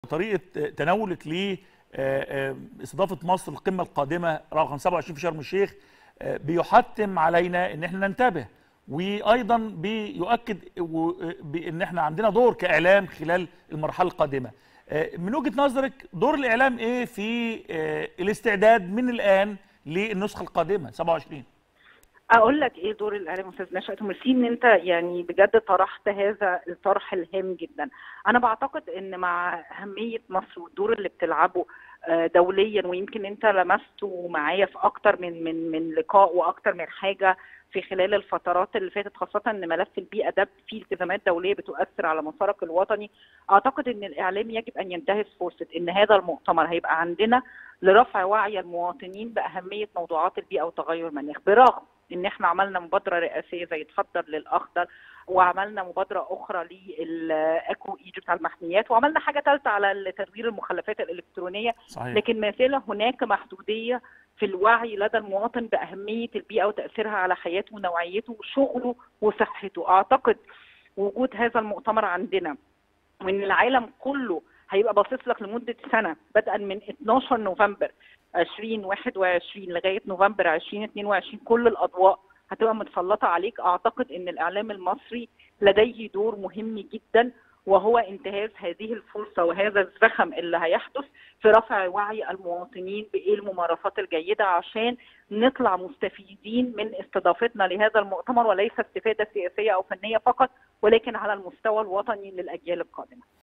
طريقه تناولك ل استضافه مصر القمه القادمه رقم 27 في شرم الشيخ بيحتم علينا ان احنا ننتبه وايضا بيؤكد بان احنا عندنا دور كاعلام خلال المرحله القادمه من وجهه نظرك دور الاعلام ايه في الاستعداد من الان للنسخه القادمه 27 اقول لك ايه دور الاعلام استاذ نشأت ميرسي ان انت يعني بجد طرحت هذا الطرح الهام جدا انا بعتقد ان مع اهميه مصر والدور اللي بتلعبه دوليا ويمكن انت لمسته معايا في اكتر من من من لقاء واكتر من حاجه في خلال الفترات اللي فاتت خاصه ان ملف البيئه ده فيه التزامات دوليه بتؤثر على مسارك الوطني اعتقد ان الاعلام يجب ان ينتهز فرصه ان هذا المؤتمر هيبقى عندنا لرفع وعي المواطنين باهميه موضوعات البيئه وتغير المناخ برغم ان احنا عملنا مبادره رئاسيه زي تفضل للاخضر وعملنا مبادره اخرى للاكو ايجي بتاع المحميات وعملنا حاجه ثالثه على تدوير المخلفات الالكترونيه صحيح. لكن ما زال هناك محدوديه في الوعي لدى المواطن باهميه البيئه وتاثيرها على حياته ونوعيته وشغله وصحته اعتقد وجود هذا المؤتمر عندنا وان العالم كله هيبقى باصص لك لمده سنه بدءا من 12 نوفمبر 2021 لغايه نوفمبر 2022 كل الاضواء هتبقى متسلطه عليك اعتقد ان الاعلام المصري لديه دور مهم جدا وهو انتهاز هذه الفرصه وهذا الزخم اللي هيحدث في رفع وعي المواطنين بايه الممارسات الجيده عشان نطلع مستفيدين من استضافتنا لهذا المؤتمر وليس استفاده سياسيه او فنيه فقط ولكن على المستوى الوطني للاجيال القادمه.